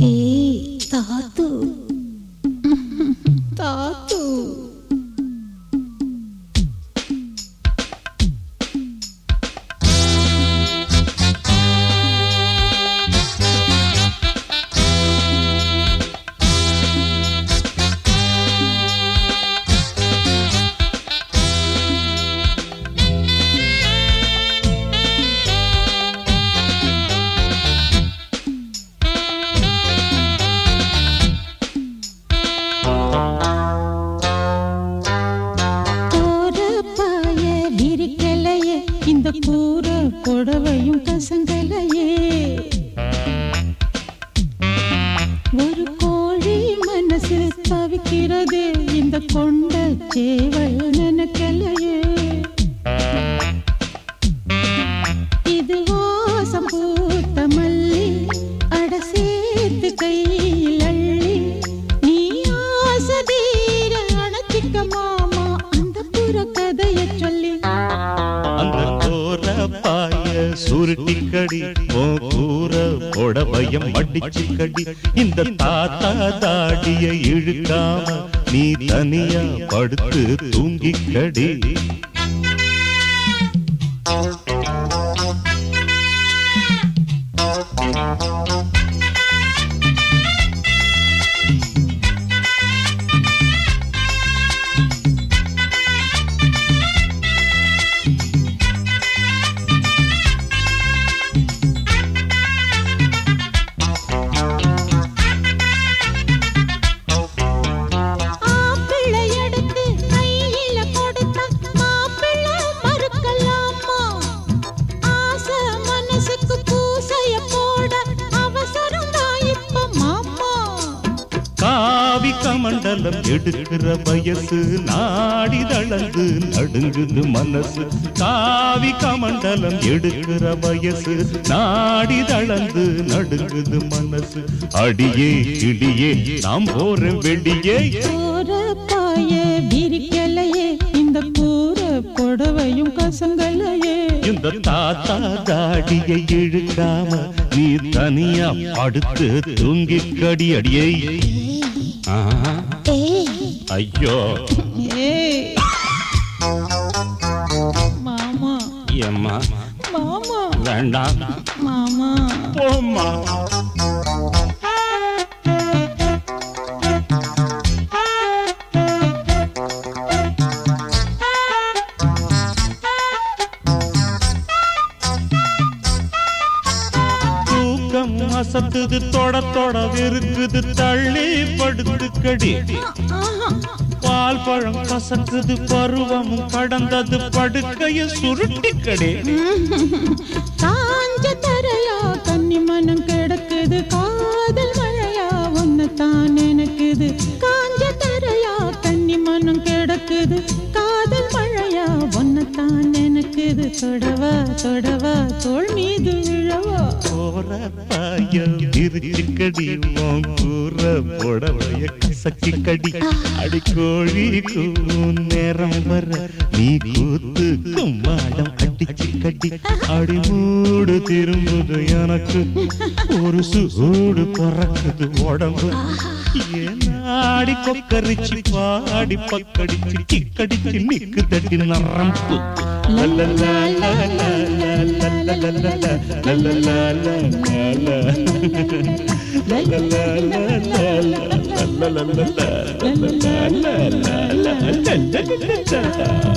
ஏய் தாத்து தாத்து போற பாய விரிக்கலையே இந்த கூற புடவையும் கசங்கலையே ஒரு கோழி மனசு தவிக்கிறதே இந்த கொண்ட சேவல் நினைக்கலையே இது வாசம் பூத்த மல்லி அட சேர்த்து கையில் அள்ளி நீ ஆசதீர அணைச்சிக்க மாமா அந்த புற கதைய சொல்லி அந்த கோர பாய சுருட்டி கடி ஓ கூற புடவையம் மடிச்சு கடி இந்த தாத்தா தாடிய இழுக்காம நீ தனியா படுத்து தூங்கி கடி ஆப்பிளை எடுத்து கையில கொடுத்தா மாப்பிள்ளை மறுக்கலாமா ஆசை மனசுக்கு பூசைய போட அவசரம் தான் இப்ப மாமா காவி கமண்டலம் எடுக்கிற வயசு நாடி தளர்ந்து நடுங்குது மனசு காவி கமண்டலம் எடுக்கிற வயசு நாடி தளர்ந்து நடுங்குது மனசு அடியே கிடியே நாம் போற வெளியே போற பாய விரிக்கலையே இந்த கூற புடவையும் கசங்கலையே இந்த தாத்தா தாடியை இழுக்காம நீ தனியா படுத்து தூங்கி கடி அடியே ஆஹா. ஐயோ ஏய் மாமா எம்மா மாமா வேண்டாம் மாமா போம்மா தூக்கம் அசத்துது தொட தொட இருக்குது தள்ளி படுத்து கடி பால் பழம் கசக்குது பருவமும் கடந்தது படுக்கைய சுருட்டி கடி காஞ்ச தரையா கன்னி மனம் கிடக்குது காதல் மழையா ஒன்னு தான் நினைக்குது காஞ்ச தரையா கன்னி மனம் கிடக்குது காதல் மழையா ஒன்னு தான் நினைக்குது தொடவா தொடவா தோள் மீது விழவா போற பாயம் இருச்சுக்கடி உன் கூற புடவைய கசக்கி கடி அடி கோழி கூவும் நேரம் வர நீ கூத்து கும்மாடம் அடிச்சு கடி அடி மூடு திரும்புது எனக்கு ஒரு சூடு பறக்குது உடம்பு ஏனாடி கொக்கரிச்சு பாடி பக்கடிச்சு கிக்கடிச்சு நிக்கு தட்டி நரம்பு லல்லலா லல்லலா லல்லலா லல்லலா